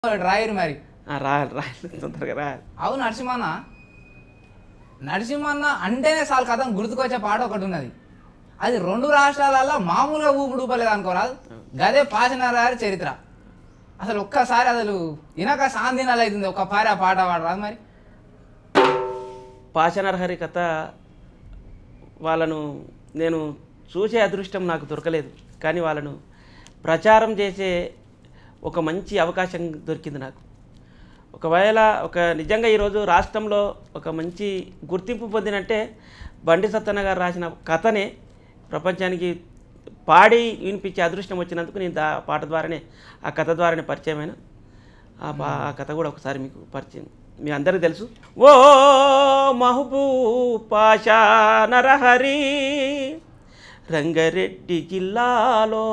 రాయరు మరి ఆ, రాయాలి రాయాలి తొందరగా రాయాలి అవు నరసింహన్న నరసింహన్న అంటేనే చాలు కథం గుర్తుకొచ్చే పాట ఒకటి ఉన్నది అది రెండు రాష్ట్రాలలో మామూలుగా ఊపుడు ఊపలేదు అనుకోరాదు గదే పాచనరారి చరిత్ర అసలు ఒక్కసారి అసలు ఇనక సాందినాలు అవుతుంది ఒక్క పారి ఆ పాట పాడరాదు మరి పాచనర్హరి కథ వాళ్ళను నేను చూసే అదృష్టం నాకు దొరకలేదు కానీ వాళ్ళను ప్రచారం చేసే ఒక మంచి అవకాశం దొరికింది నాకు ఒకవేళ ఒక నిజంగా ఈరోజు రాష్ట్రంలో ఒక మంచి గుర్తింపు పొందినంటే బండి సత్తన్న గారు రాసిన కథనే ప్రపంచానికి పాడి వినిపించే అదృష్టం వచ్చినందుకు నేను దా పాట ద్వారానే ఆ కథ ద్వారానే పరిచయమైన ఆ పా ఆ కథ కూడా ఒకసారి మీకు పరిచయం మీ అందరికీ తెలుసు ఓ మహబూ పాషా నరహరి రంగారెడ్డి జిల్లాలో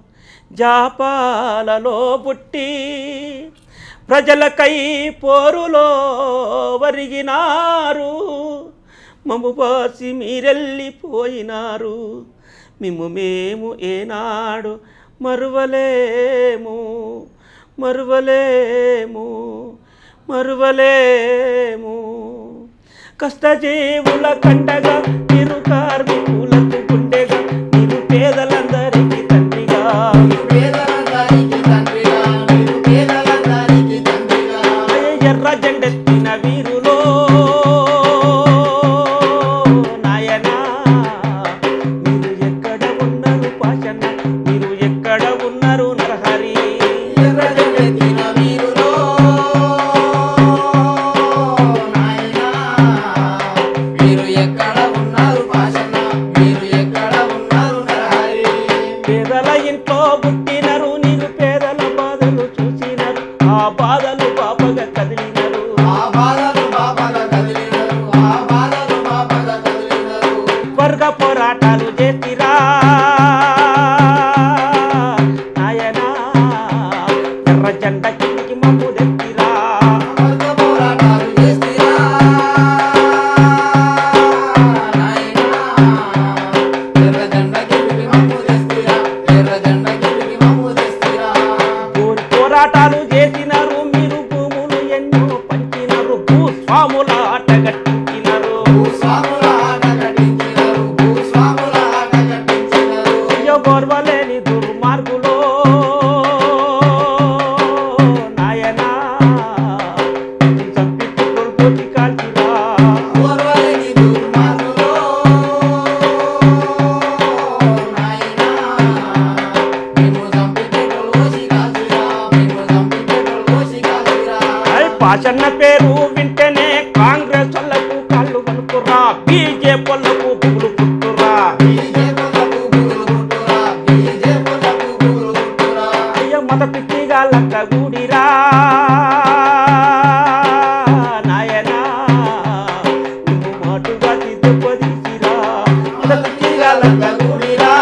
జాపాలలో పుట్టి ప్రజలకై పోరులో వరిగినారు మమ్ము పాసి మీరెళ్ళిపోయినారు మిమ్ము మేము ఏనాడు మరువలేము మరువలేము మరువలేము కష్టజీవుల కండగా నిరు కార్మికులకు గుండెగా నిరు పేదలందరికీ తండ్రిగా ఎర్ర జెండెత్తిన వీరులో నాయనా మీరు ఎక్కడ ఉన్నారు పాషన్న మీరు ఎక్కడ ఉన్నారు నరహరి మీరు ఎక్కడ ఉన్నారు పాషన్న మీరు ఎక్కడ ఉన్నారు నరహరి పేదల ఇంట్లో పుట్టినరు నీరు పేదల బాధలు చూసినరు ఆ బాధలు పాపగా కదిలినరు ఆ బాధలు బాబాగా కదిలినరు ఆ బాధలు బాబాగా కదిలినరు వర్గ పోరాటాలు చేసిరా నాయనా ఎర్ర జెండ కిందికి మమ్ము తెచ్చిరా వర్గ పోరాటాలు చేసిరా నాయనా ఎర్ర జెండ కిందికి మమ్ము తెస్తిరా ఎర్ర జెండ కిందికి మమ్ము తెస్తిరా ఊరి పోరాటాలు చేసినారు మీరు భూములు ఎన్నో పంచినారు భూస్వాముల ఆటగట్టించినారు భూస్వాముల ఆట కట్టించినారు భూస్వాముల ఆట కట్టించినారు అయ్యో గోర్వలేని దుర్మార్గులో నాయనా చంపి పుట్టులు పోసి కాల్చిరా ఓర్వలేని దుర్మార్గులో నాయనా మేము చంపి పెట్రోల్ పోసి కాల్చిరా మేము చంపి పెట్రోల్ పోసి కాల్చిరా ఐ పాచన్న పేరు వింటేనే కాంగ్రెస్ వాళ్ళకు కాళ్ళు వణుకురా బీజేపీలకు పువ్వులు పుట్టురా బీజేపీలకు బుగులు గుట్టురా బీజేపీలకు బుగులు గుట్టురా అయ్యో మత పిచ్చిగా లక్క గూడిరా నాయనా నువ్వు మాటుగా తిప్పుకొదిసిరా మత పిచ్చిగా లక్క గుడిరా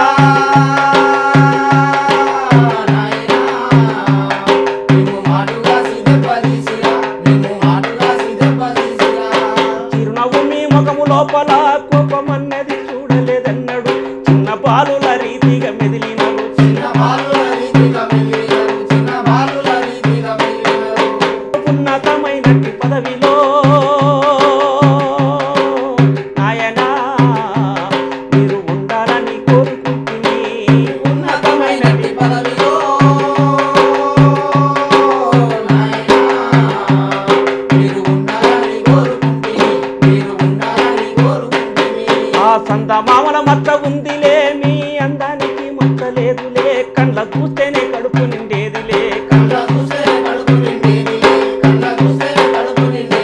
నాయనా మేము మాటుగా సిద్ధపదిసిరా మేము మాటుగా సిద్ధపదిసిరా చిరునవ్వు మీ ముఖము లోపల కోపమన్నది చూడలేదన్నాడు చిన్న బాలుల రీతిగా మెదిలినడు చిన్న బాలుల రీతిగా మెలిగినరు చిన్న బాలుల రీతిగా మెలిగినరు ఉన్నతమైనట్టి పదవిలో నాయనా మీరు ఉండాలని కోరుకుంటుంది ఉన్నతమైనటి పదవిలో నాయనా మీరు ఉండాలని కోరుకుంటిని మీరు ఉండాలని కోరుకుంటిని ఆ సంద మామల మచ్చ ఉందిలే మీ అందానికి మచ్చ లేదులే కండ్ల చూస్తేనే కడుపు నిండేదిలే కళ్ళ చూస్తే కడుపు నిండేది కళ్ళ చూస్తే కడుపు నిండేది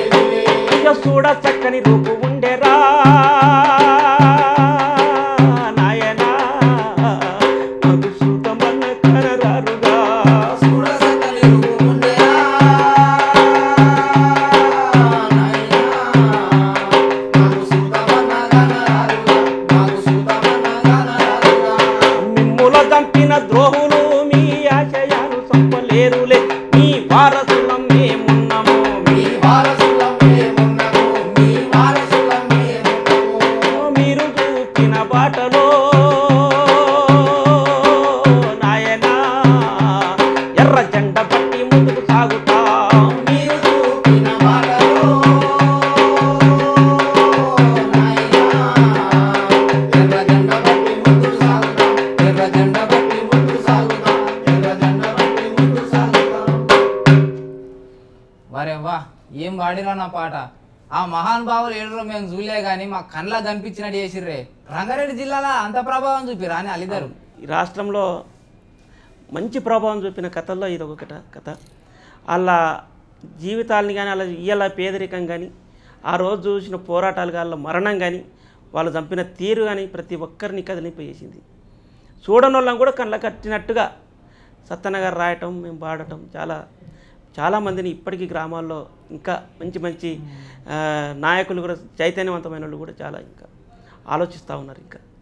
అరే వా ఏం పాడిరా నా పాట ఆ మహానుభావులు ఏడురో మేము చూడలే కానీ మా కళ్ళ కనిపించినట్టు చేసిర్రే రంగారెడ్డి జిల్లాలో అంత ప్రభావం చూపిరా అని అలిదారు ఈ రాష్ట్రంలో మంచి ప్రభావం చూపిన కథల్లో ఇది ఒక కథ కథ వాళ్ళ జీవితాలని కానీ వాళ్ళ ఇయ్యాల పేదరికం కానీ ఆ రోజు చూసిన పోరాటాలు కానీ వాళ్ళ మరణం కానీ వాళ్ళు చంపిన తీరు కానీ ప్రతి ఒక్కరిని కదిలింపజేసింది చూడని వాళ్ళని కూడా కళ్ళ కట్టినట్టుగా సత్తన్న గారు రాయటం మేము పాడటం చాలా చాలామందిని ఇప్పటికీ గ్రామాల్లో ఇంకా మంచి మంచి ఆ, నాయకులు కూడా చైతన్యవంతమైన వాళ్ళు కూడా చాలా ఇంకా ఆలోచిస్తూ ఉన్నారు ఇంకా